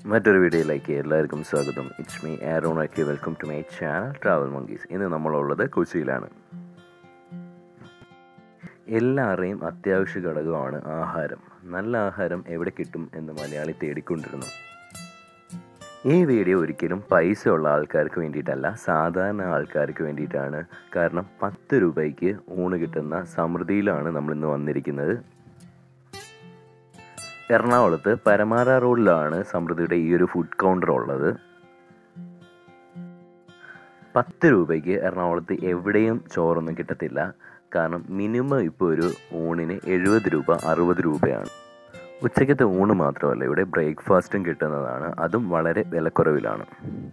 മറ്റൊരു വീഡിയോയിലേക്ക് എല്ലാവർക്കും സ്വാഗതം it's me Aaron Akki welcome to my channel travel monkeys ഇന്ന് നമ്മളുള്ളത് കൊച്ചിയിലാണ് എല്ലാവരുടെയും അത്യാവശ്യ ഘടകമാണ് ആഹാരം നല്ല ആഹാരം എവിടെ കിട്ടും എന്ന് മലയാളി തേടിക്കൊണ്ടിരുന്നു ഈ വീഡിയോ ഒരിക്കലും പൈസ ഉള്ള ആൾക്കാർക്ക് വേണ്ടിയിട്ടല്ല സാധാരണ ആൾക്കാർക്ക് വേണ്ടിയിട്ടാണ് കാരണം പത്ത് രൂപയ്ക്ക് ഊണ് കിട്ടുന്ന സമൃദ്ധിയിലാണ് നമ്മൾ ഇന്ന് വന്നിരിക്കുന്നത് എറണാകുളത്ത് പരമാര റോഡിലാണ് സമൃദ്ധിയുടെ ഈ ഒരു ഫുഡ് കൗണ്ടർ ഉള്ളത് പത്ത് രൂപയ്ക്ക് എറണാകുളത്ത് എവിടെയും ചോറൊന്നും കിട്ടത്തില്ല കാരണം മിനിമം ഇപ്പോൾ ഒരു ഊണിന് എഴുപത് രൂപ അറുപത് രൂപയാണ് ഉച്ചയ്ക്കത്തെ ഊണ് മാത്രമല്ല ഇവിടെ ബ്രേക്ക്ഫാസ്റ്റും കിട്ടുന്നതാണ് അതും വളരെ വിലക്കുറവിലാണ്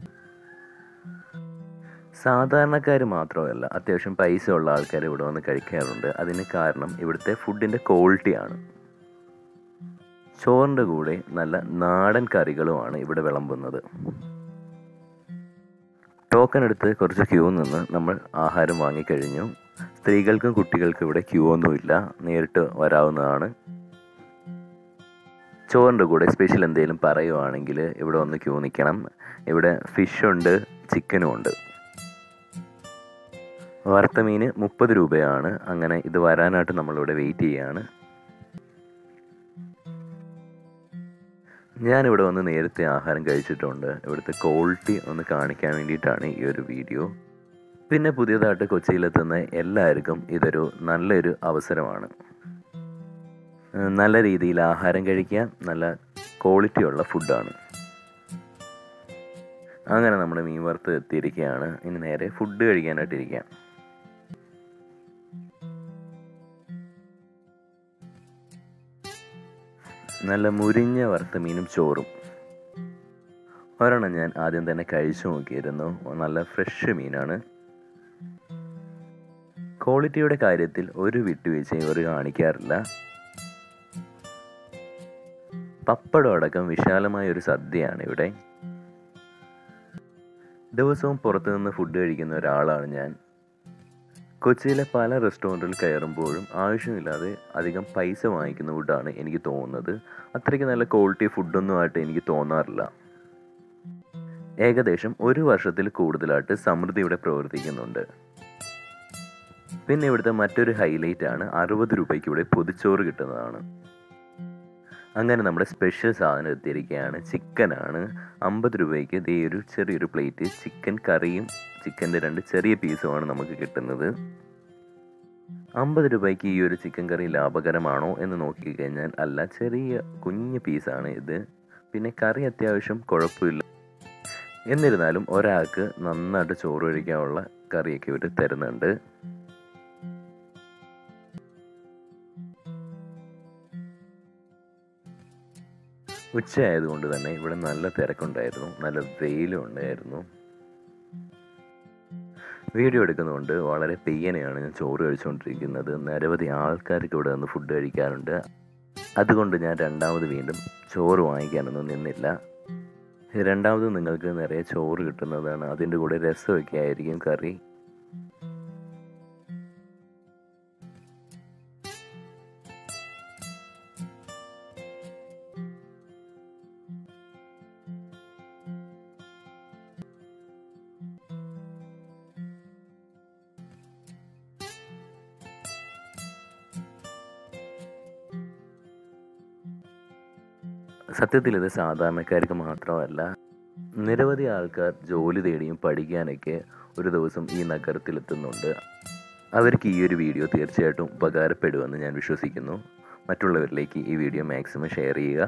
സാധാരണക്കാർ മാത്രമല്ല അത്യാവശ്യം പൈസ ഉള്ള ആൾക്കാർ ഇവിടെ വന്ന് കഴിക്കാറുണ്ട് അതിന് കാരണം ഇവിടുത്തെ ഫുഡിൻ്റെ ക്വാളിറ്റിയാണ് ചോറിൻ്റെ കൂടെ നല്ല നാടൻ കറികളുമാണ് ഇവിടെ വിളമ്പുന്നത് ടോക്കൺ എടുത്ത് കുറച്ച് ക്യൂ നിന്ന് നമ്മൾ ആഹാരം വാങ്ങിക്കഴിഞ്ഞു സ്ത്രീകൾക്കും കുട്ടികൾക്കും ഇവിടെ ക്യൂ ഒന്നുമില്ല നേരിട്ട് വരാവുന്നതാണ് ചോറിൻ്റെ കൂടെ സ്പെഷ്യൽ എന്തെങ്കിലും പറയുവാണെങ്കിൽ ഇവിടെ ഒന്ന് ക്യൂ നിൽക്കണം ഇവിടെ ഫിഷുണ്ട് ചിക്കനും ഉണ്ട് വറുത്ത മീൻ മുപ്പത് രൂപയാണ് അങ്ങനെ ഇത് വരാനായിട്ട് നമ്മളിവിടെ വെയിറ്റ് ചെയ്യുകയാണ് ഞാനിവിടെ വന്ന് നേരത്തെ ആഹാരം കഴിച്ചിട്ടുണ്ട് ഇവിടുത്തെ ക്വാളിറ്റി ഒന്ന് കാണിക്കാൻ വേണ്ടിയിട്ടാണ് ഈ ഒരു വീഡിയോ പിന്നെ പുതിയതായിട്ട് കൊച്ചിയിലെത്തുന്ന എല്ലാവർക്കും ഇതൊരു നല്ലൊരു അവസരമാണ് നല്ല രീതിയിൽ ആഹാരം കഴിക്കാൻ നല്ല ക്വാളിറ്റിയുള്ള ഫുഡാണ് അങ്ങനെ നമ്മുടെ മീൻ വറുത്ത് എത്തിയിരിക്കുകയാണ് ഇനി നേരെ ഫുഡ് കഴിക്കാനായിട്ടിരിക്കാം നല്ല മുരിഞ്ഞ വറുത്ത മീനും ചോറും ഒരെണ്ണം ഞാൻ ആദ്യം തന്നെ കഴിച്ചു നോക്കിയിരുന്നു നല്ല ഫ്രഷ് മീനാണ് ക്വാളിറ്റിയുടെ കാര്യത്തിൽ ഒരു വിട്ടുവീഴ്ചയും ഇവർ കാണിക്കാറില്ല പപ്പടം അടക്കം വിശാലമായ ഒരു സദ്യയാണ് ഇവിടെ ദിവസവും പുറത്തുനിന്ന് ഫുഡ് കഴിക്കുന്ന ഒരാളാണ് ഞാൻ കൊച്ചിയിലെ പല റെസ്റ്റോറൻറ്റിൽ കയറുമ്പോഴും ആവശ്യമില്ലാതെ അധികം പൈസ വാങ്ങിക്കുന്ന ഫുഡാണ് എനിക്ക് തോന്നുന്നത് അത്രയ്ക്ക് നല്ല ക്വാളിറ്റി ഫുഡൊന്നും ആയിട്ട് എനിക്ക് തോന്നാറില്ല ഏകദേശം ഒരു വർഷത്തിൽ കൂടുതലായിട്ട് സമൃദ്ധി ഇവിടെ പ്രവർത്തിക്കുന്നുണ്ട് പിന്നെ ഇവിടുത്തെ മറ്റൊരു ഹൈലൈറ്റ് ആണ് അറുപത് രൂപയ്ക്ക് ഇവിടെ പൊതിച്ചോറ് കിട്ടുന്നതാണ് അങ്ങനെ നമ്മുടെ സ്പെഷ്യൽ സാധനം എത്തിയിരിക്കുകയാണ് ചിക്കനാണ് അമ്പത് രൂപയ്ക്ക് ഇതേ ഒരു ചെറിയൊരു പ്ലേറ്റ് ചിക്കൻ കറിയും ചിക്കൻ്റെ രണ്ട് ചെറിയ പീസുമാണ് നമുക്ക് കിട്ടുന്നത് അമ്പത് രൂപയ്ക്ക് ഈ ഒരു ചിക്കൻ കറി ലാഭകരമാണോ എന്ന് നോക്കിക്കഴിഞ്ഞാൽ അല്ല ചെറിയ കുഞ്ഞ് പീസാണ് ഇത് പിന്നെ കറി അത്യാവശ്യം കുഴപ്പമില്ല എന്നിരുന്നാലും ഒരാൾക്ക് നന്നായിട്ട് ചോറ് കഴിക്കാനുള്ള കറിയൊക്കെ ഇവർ തരുന്നുണ്ട് ഉച്ചയായതുകൊണ്ട് തന്നെ ഇവിടെ നല്ല തിരക്കുണ്ടായിരുന്നു നല്ല വെയിലും ഉണ്ടായിരുന്നു വീഡിയോ എടുക്കുന്നതുകൊണ്ട് വളരെ പെയ്യനെയാണ് ഞാൻ ചോറ് കഴിച്ചുകൊണ്ടിരിക്കുന്നത് നിരവധി ആൾക്കാർക്ക് ഇവിടെ നിന്ന് ഫുഡ് കഴിക്കാറുണ്ട് അതുകൊണ്ട് ഞാൻ രണ്ടാമത് വീണ്ടും ചോറ് വാങ്ങിക്കാനൊന്നും നിന്നില്ല രണ്ടാമത് നിങ്ങൾക്ക് നിറയെ ചോറ് കിട്ടുന്നതാണ് അതിൻ്റെ കൂടെ രസമൊക്കെ ആയിരിക്കും കറി സത്യത്തിൽ ഇത് സാധാരണക്കാർക്ക് മാത്രമല്ല നിരവധി ആൾക്കാർ ജോലി തേടിയും പഠിക്കാനൊക്കെ ഒരു ദിവസം ഈ നഗരത്തിലെത്തുന്നുണ്ട് അവർക്ക് ഈ ഒരു വീഡിയോ തീർച്ചയായിട്ടും ഉപകാരപ്പെടുമെന്ന് ഞാൻ വിശ്വസിക്കുന്നു മറ്റുള്ളവരിലേക്ക് ഈ വീഡിയോ മാക്സിമം ഷെയർ ചെയ്യുക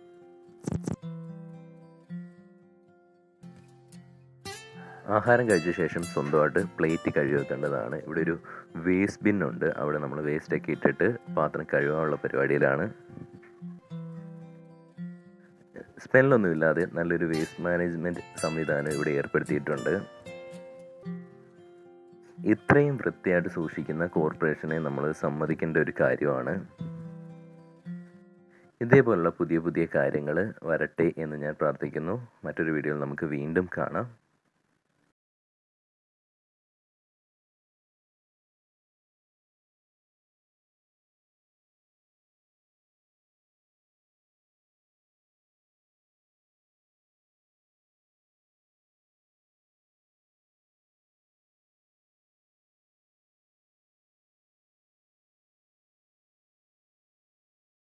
ആഹാരം കഴിച്ച ശേഷം സ്വന്തമായിട്ട് പ്ലേറ്റ് കഴുകി വെക്കേണ്ടതാണ് ഇവിടെ ഒരു വേസ്റ്റ് ബിൻ ഉണ്ട് അവിടെ നമ്മൾ വേസ്റ്റൊക്കെ ഇട്ടിട്ട് പാത്രം കഴുകാനുള്ള പരിപാടിയിലാണ് സ്മെല്ലൊന്നുമില്ലാതെ നല്ലൊരു വേസ്റ്റ് മാനേജ്മെൻറ്റ് സംവിധാനം ഇവിടെ ഏർപ്പെടുത്തിയിട്ടുണ്ട് ഇത്രയും വൃത്തിയായിട്ട് സൂക്ഷിക്കുന്ന കോർപ്പറേഷനെ നമ്മൾ സമ്മതിക്കേണ്ട ഒരു കാര്യമാണ് ഇതേപോലുള്ള പുതിയ പുതിയ കാര്യങ്ങൾ വരട്ടെ എന്ന് ഞാൻ പ്രാർത്ഥിക്കുന്നു മറ്റൊരു വീഡിയോയിൽ നമുക്ക് വീണ്ടും കാണാം